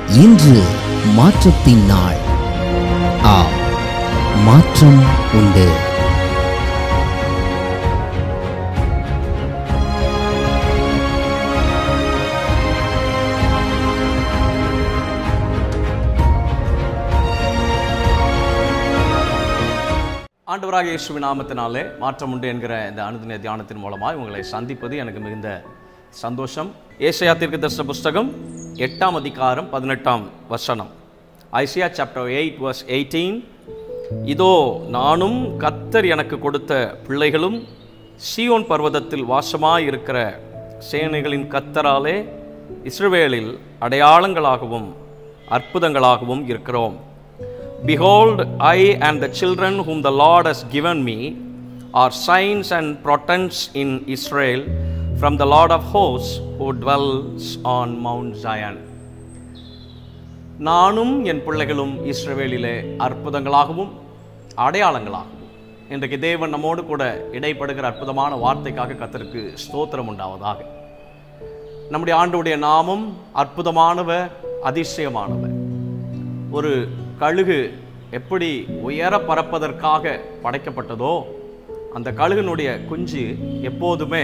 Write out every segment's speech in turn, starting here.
இன்று மாற்றத்தின் நாள் ஆ மாற்றம் உண்டு ஆண்டவராக இயேசுவின் நாமத்தினாலே மாற்றம் உண்டு என்கிற இந்த அனுதின தியானத்தின் மூலமாக உங்களை சந்திப்பது எனக்கு மிகுந்த சந்தோஷம் ஏசையா தீர்க்கதரிசன புஸ்தகம் எட்டாம் அதிகாரம் பதினெட்டாம் வசனம் Isaiah chapter eight verse eighteen இதோ நானும் கத்தர் எனக்கு கொடுத்த பிள்ளைகளும் சீயோன் பர்வதத்தில் வாசமாய் இருக்கிற சேனைகளின் கத்தராலே இஸ்ரவேலில் அடையாளங்களாகவும் அற்புதங்களாகவும் இருக்கிறோம் Behold, I and the children whom the Lord has given me are signs and portents in Israel from the Lord of hosts who dwells on Mount Zion. நானும் என் பிள்ளைகளும் இஸ்ரவேலிலே அற்புதங்களாகவும் அடையாளங்களாகவும் இன்றைக்கு தேவன் நம்மோடு கூட இடைப்படுகிற அற்புதமான வார்த்தைக்காக கத்தருக்கு ஸ்தோத்திரம் உண்டாவதாக நம்முடைய ஆண்டுடைய நாமம் அற்புதமானவர் அதிசயமானவர் ஒரு கழுகு எப்படி உயர பறப்பதற்காக படைக்கப்பட்டதோ அந்த கழுகினுடைய குஞ்சு எப்போதுமே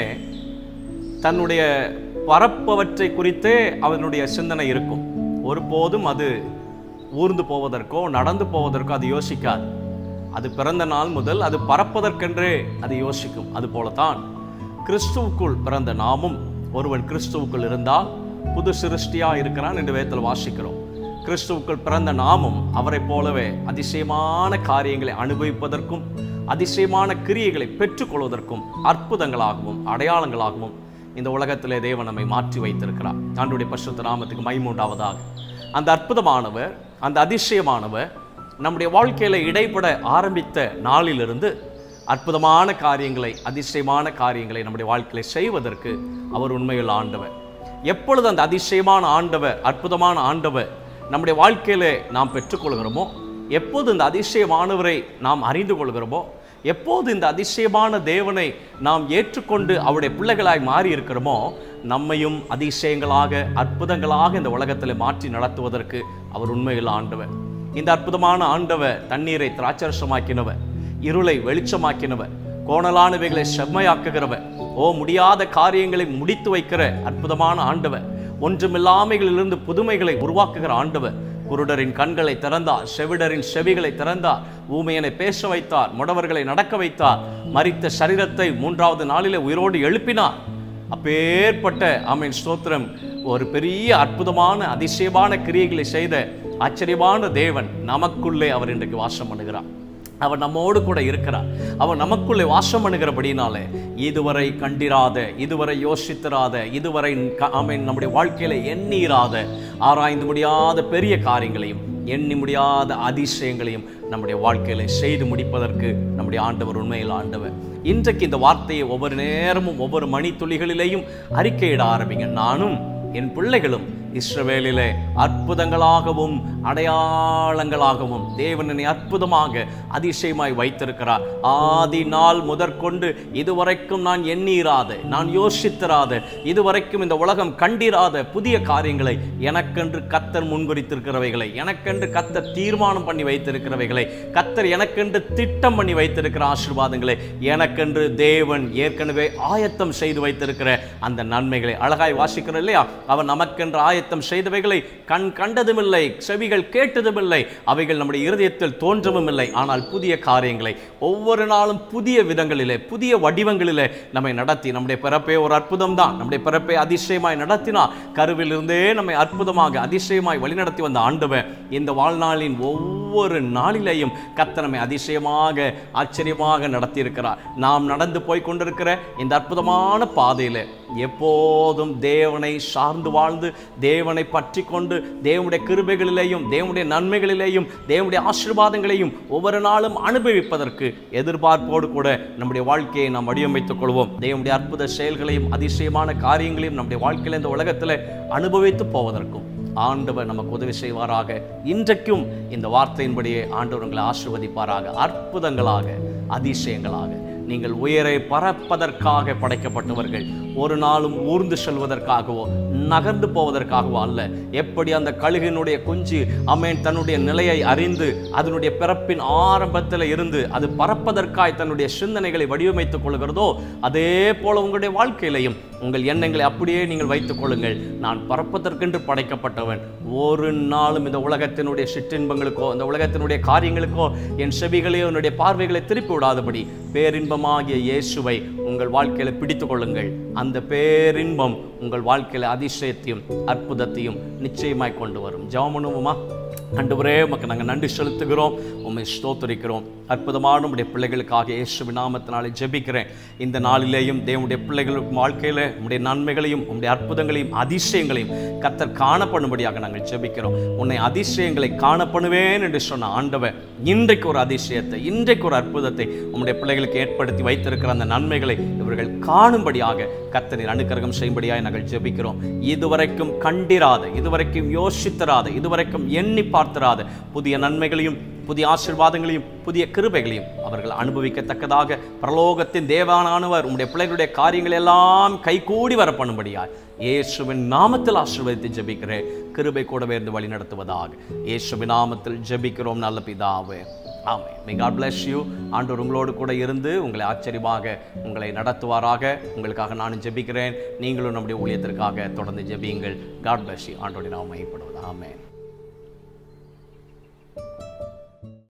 தன்னுடைய பறப்பவற்றை குறித்தே அவனுடைய சிந்தனை இருக்கும் ஒருபோதும் அது ஊர்ந்து போவதற்கோ நடந்து போவதற்கோ அது யோசிக்காது அது பிறந்த நாள் முதல் அது பறப்பதற்கென்றே அது யோசிக்கும் அது போலத்தான் கிறிஸ்துவுக்குள் பிறந்த நாமும் ஒருவன் கிறிஸ்துவுக்குள் இருந்தால் புது சிருஷ்டியா இருக்கிறான் என்று வேதத்தில் வாசிக்கிறோம் கிறிஸ்துவுக்குள் பிறந்த நாமும் அவரைப் போலவே அதிசயமான காரியங்களை அனுபவிப்பதற்கும் அதிசயமான கிரியைகளை பெற்றுக்கொள்வதற்கும் அற்புதங்களாகவும் அடையாளங்களாகவும் இந்த உலகத்திலே தேவன் நம்மை மாற்றி வைத்திருக்கிறார் ஆண்டுடைய பரிசுத்த நாமத்துக்கு மைமூண்டாவதாக அந்த அற்புதமானவர் அந்த அதிசயமானவர் நம்முடைய வாழ்க்கையில இடைப்பட ஆரம்பித்த நாளிலிருந்து அற்புதமான காரியங்களை அதிசயமான காரியங்களை நம்முடைய வாழ்க்கையில செய்வதற்கு அவர் உண்மையில் ஆண்டவர் எப்பொழுது அந்த அதிசயமான ஆண்டவர் அற்புதமான ஆண்டவர் நம்முடைய வாழ்க்கையிலே நாம் பெற்றுக்கொள்கிறோமோ எப்போது இந்த அதிசயமானவரை நாம் அறிந்து கொள்கிறோமோ எப்போது இந்த அதிசயமான தேவனை நாம் ஏற்றுக்கொண்டு அவருடைய பிள்ளைகளாய் மாறி இருக்கிறோமோ நம்மையும் அதிசயங்களாக அற்புதங்களாக இந்த உலகத்தில் மாற்றி நடத்துவதற்கு அவர் உண்மையில் ஆண்டவர் இந்த அற்புதமான ஆண்டவர் தண்ணீரை திராட்சரசமாக்கினவர் இருளை வெளிச்சமாக்கினவர் கோணலானவைகளை செம்மையாக்குகிறவர் ஓ முடியாத காரியங்களை முடித்து வைக்கிற அற்புதமான ஆண்டவர் ஒன்றுமில்லாமைகளிலிருந்து புதுமைகளை உருவாக்குகிற ஆண்டவர் குருடரின் கண்களை திறந்தார் செவிடரின் செவிகளை திறந்தார் ஊமையனை பேச வைத்தார் முடவர்களை நடக்க வைத்தார் மரித்த சரீரத்தை மூன்றாவது நாளிலே உயிரோடு எழுப்பினார் அப்பேற்பட்ட ஆமீன் ஸ்தோத்திரம் ஒரு பெரிய அற்புதமான அதிசயமான கிரியைகளை செய்த ஆச்சரியமான தேவன் நமக்குள்ளே அவர் இன்றைக்கு வாசம் பண்ணுகிறார் அவர் நம்மோடு கூட இருக்கிறார் அவர் நமக்குள்ளே வாசம் பண்ணுகிறபடினாலே இதுவரை கண்டிராத இதுவரை யோசித்திராத இதுவரை க- ஆமென் நம்முடைய வாழ்க்கையில எண்ணீராத ஆராய்ந்து முடியாத பெரிய காரியங்களையும் எண்ணி முடியாத அதிசயங்களையும் நம்முடைய வாழ்க்கையில செய்து முடிப்பதற்கு நம்முடைய ஆண்டவர் உண்மையில் ஆண்டவர் இன்றைக்கு இந்த வார்த்தையை ஒவ்வொரு நேரமும் ஒவ்வொரு மணித்துளிகளிலேயும் அறிக்கையிட ஆரம்பிங்க நானும் என் பிள்ளைகளும் இஸ்ரவேலிலே அற்புதங்களாகவும் அடையாளங்களாகவும் தேவன் என்னை அற்புதமாக அதிசயமாய் வைத்திருக்கிறார் ஆதி நாள் முதற்கொண்டு இதுவரைக்கும் நான் எண்ணீராத நான் யோசித்திராத இதுவரைக்கும் இந்த உலகம் கண்டிராத புதிய காரியங்களை எனக்கென்று கத்தர் முன்குறித்திருக்கிறவைகளை எனக்கென்று கத்தர் தீர்மானம் பண்ணி வைத்திருக்கிறவைகளை கத்தர் எனக்கென்று திட்டம் பண்ணி வைத்திருக்கிற ஆசீர்வாதங்களை எனக்கென்று தேவன் ஏற்கனவே ஆயத்தம் செய்து வைத்திருக்கிற அந்த நன்மைகளை அழகாய் வாசிக்கிறோம் இல்லையா அவர் நமக்கென்று ஆயத்தம் செய்தவைகளை கண் கண்டதுமில்லை செவிகள் கேட்டதுமில்லை அவைகள் நம்முடைய இருதயத்தில் தோன்றவும் இல்லை ஆனால் புதிய காரியங்களை ஒவ்வொரு நாளும் புதிய விதங்களிலே புதிய வடிவங்களிலே நம்மை நடத்தி நம்முடைய பிறப்பே ஒரு அற்புதம் தான் நம்முடைய பிறப்பை அதிசயமாய் நடத்தினார் கருவிலிருந்தே நம்மை அற்புதமாக அதிசயமாய் வழிநடத்தி வந்த ஆண்டவர் இந்த வாழ்நாளின் ஒவ்வொரு நாளிலேயும் கர்த்தர் நம்மை அதிசயமாக ஆச்சரியமாக நடத்தியிருக்கிறார் நாம் நடந்து போய் கொண்டிருக்கிற இந்த அற்புதமான பாதையில எப்போதும் தேவனை சார்ந்து வாழ்ந்து தேவனை பற்றி கொண்டு தேவனுடைய கிருபைகளிலேயும் தேவனுடைய நன்மைகளிலேயும் தேவனுடைய ஆசீர்வாதங்களையும் ஒவ்வொரு நாளும் அனுபவிப்பதற்கு எதிர்பார்ப்போடு கூட நம்முடைய வாழ்க்கையை நாம் வடிவமைத்துக் கொள்வோம் தேவனுடைய அற்புத செயல்களையும் அதிசயமான காரியங்களையும் நம்முடைய வாழ்க்கையில இந்த உலகத்தில் அனுபவித்து போவதற்கும் ஆண்டவர் நமக்கு உதவி செய்வாராக இன்றைக்கும் இந்த வார்த்தையின்படியே ஆண்டவர் உங்களை ஆசிர்வதிப்பாராக அற்புதங்களாக அதிசயங்களாக நீங்கள் உயரை பறப்பதற்காக படைக்கப்பட்டவர்கள் ஒரு நாளும் ஊர்ந்து செல்வதற்காகவோ நகர்ந்து போவதற்காகவோ அல்ல எப்படி அந்த கழுகினுடைய குஞ்சு அமேன் தன்னுடைய நிலையை அறிந்து அதனுடைய பிறப்பின் ஆரம்பத்தில் இருந்து அது பறப்பதற்காய் தன்னுடைய சிந்தனைகளை வடிவமைத்துக் கொள்கிறதோ அதே போல உங்களுடைய வாழ்க்கையிலையும் உங்கள் எண்ணங்களை அப்படியே நீங்கள் வைத்துக் கொள்ளுங்கள் நான் பறப்பதற்கென்று படைக்கப்பட்டவன் ஒரு நாளும் இந்த உலகத்தினுடைய சிற்றின்பங்களுக்கோ இந்த உலகத்தினுடைய காரியங்களுக்கோ என் செவிகளையோ என்னுடைய பார்வைகளை திருப்பி விடாதபடி பேரின்பமாகிய இயேசுவை உங்கள் வாழ்க்கையில பிடித்துக் கொள்ளுங்கள் அந்த பேரின்பம் உங்கள் வாழ்க்கையில அதிசயத்தையும் அற்புதத்தையும் நிச்சயமாய் கொண்டு வரும் ஜெபமனுமா ஆண்டவரே உமக்கு நாங்கள் நன்றி செலுத்துகிறோம் உம்மை ஸ்தோத்தரிக்கிறோம் அற்புதமான உடைய பிள்ளைகளுக்காக இயேசுவின் நாமத்தினாலே ஜெபிக்கிறேன் இந்த நாளிலேயும் தேவனுடைய பிள்ளைகளுக்கு வாழ்க்கையில் உம்முடைய நன்மைகளையும் உம்முடைய அற்புதங்களையும் அதிசயங்களையும் கர்த்தர் காணப்படும்படியாக நாங்கள் ஜெபிக்கிறோம் உன்னை அதிசயங்களை காணப்படுவேன் என்று சொன்ன ஆண்டவர் இன்றைக்கு ஒரு அதிசயத்தை இன்றைக்கு ஒரு அற்புதத்தை உம்முடைய பிள்ளைகளுக்கு ஏற்படுத்தி வைத்திருக்கிற அந்த நன்மைகளை இவர்கள் காணும்படியாக கர்த்தரின் அனுக்கிரகம் செய்யும்படியாக நாங்கள் ஜெபிக்கிறோம் இதுவரைக்கும் கண்டிராத இதுவரைக்கும் யோசித்திராத இதுவரைக்கும் எண்ணி பார்த்திராத புதிய நன்மைகளையும் புதிய ஆசீர்வாதங்களையும் புதிய கிருபைகளையும் அவர்கள் அனுபவிக்கத்தக்கதாக பிரலோகத்தின் தேவானானவர் உம்முடைய பிள்ளைகளுடைய காரியங்கள் எல்லாம் கைகூடி வர பண்ணும்படியாய் இயேசுவின் நாமத்தில் ஆசீர்வதித்து ஜெபிக்கிறேன் கிருபை கூடவே இருந்து வழி நடத்துவதாக இயேசுவின் நாமத்தில் ஜெபிக்கிறோம் நல்ல பிதாவே ஆமே மே காட் bless யூ ஆண்டவர் உங்களோடு கூட இருந்து உங்களை ஆச்சரியமாக உங்களை நடத்துவாராக உங்களுக்காக நானும் ஜெபிக்கிறேன் நீங்களும் நம்முடைய ஊழியத்திற்காக தொடர்ந்து ஜெபியுங்கள் காட் bless யூ ஆண்டோடைய நாம் மையப்படுவது ஆமென்